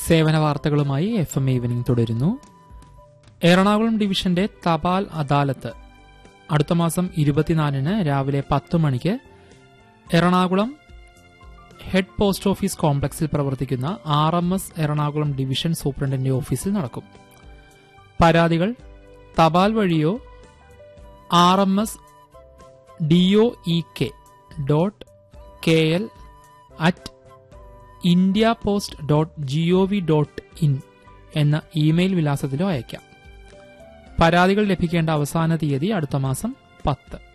സേവന വാർത്തകളുമായി F M evening തുടരുന്നു എറണാകുളം ഡിവിഷന്റെ തപാൽ അദാലത്ത് അടുത്ത മാസം ഇരുപത്തിനാലിന് രാവിലെ പത്ത് മണിക്ക് എറണാകുളം ഹെഡ് പോസ്റ്റ് ഓഫീസ് കോംപ്ലക്സിൽ പ്രവർത്തിക്കുന്ന R M S Ernakulam division സൂപ്രണ്ടിന്റെ ഓഫീസിൽ നടക്കും പരാതികൾ തപാൽ വഴിയോ R M S D O E K dot K L at India post dot G O V dot in എന്ന ഇമെയിൽ വിലാസത്തിലോ അയക്കാം പരാതികൾ ലഭിക്കേണ്ട അവസാന തീയതി അടുത്ത മാസം പത്ത്